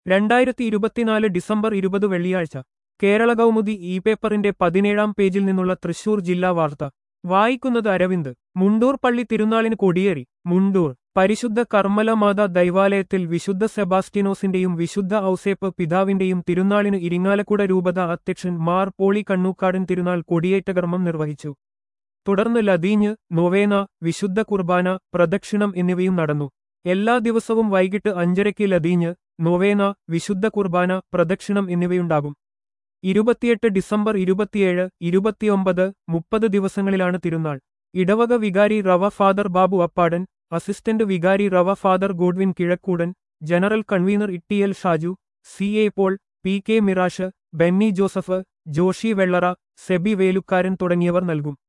രണ്ടായിരത്തി ഇരുപത്തിനാല് ഡിസംബർ ഇരുപത് വെള്ളിയാഴ്ച കേരള കൗമുദി ഇ പേപ്പറിന്റെ പതിനേഴാം പേജിൽ നിന്നുള്ള തൃശൂർ ജില്ലാ വാർത്ത വായിക്കുന്നത് അരവിന്ദ് മുണ്ടൂർ പള്ളി തിരുനാളിന് കൊടിയേറി മുണ്ടൂർ പരിശുദ്ധ കർമ്മലമാത ദൈവാലയത്തിൽ വിശുദ്ധ സെബാസ്റ്റിനോസിന്റെയും വിശുദ്ധ ഔസേപ്പ് പിതാവിന്റെയും തിരുനാളിന് ഇരിങ്ങാലക്കുട രൂപത അധ്യക്ഷൻ മാർ പോളി കണ്ണൂക്കാടൻ തിരുനാൾ കൊടിയേറ്റ കർമ്മം നിർവഹിച്ചു തുടർന്ന് ലതീഞ്ഞ് നൊവേന വിശുദ്ധ കുർബാന പ്രദക്ഷിണം എന്നിവയും നടന്നു എല്ലാ ദിവസവും വൈകിട്ട് അഞ്ചരയ്ക്ക് ലതീഞ്ഞ് നൊവേന വിശുദ്ധ കുർബാന പ്രദക്ഷിണം എന്നിവയുണ്ടാകും ഇരുപത്തിയെട്ട് ഡിസംബർ ഇരുപത്തിയേഴ് ഇരുപത്തിയൊമ്പത് മുപ്പത് ദിവസങ്ങളിലാണ് തിരുനാൾ ഇടവക വികാരി റവ ഫാദർ ബാബു അപ്പാടൻ അസിസ്റ്റന്റ് വികാരി rev father Godwin Kizhakkoodan general convener Ittiyal Shaju C A Paul P K Mirash Benny Joseph Joshi Vellara Seby Velukkaran തുടങ്ങിയവർ നൽകും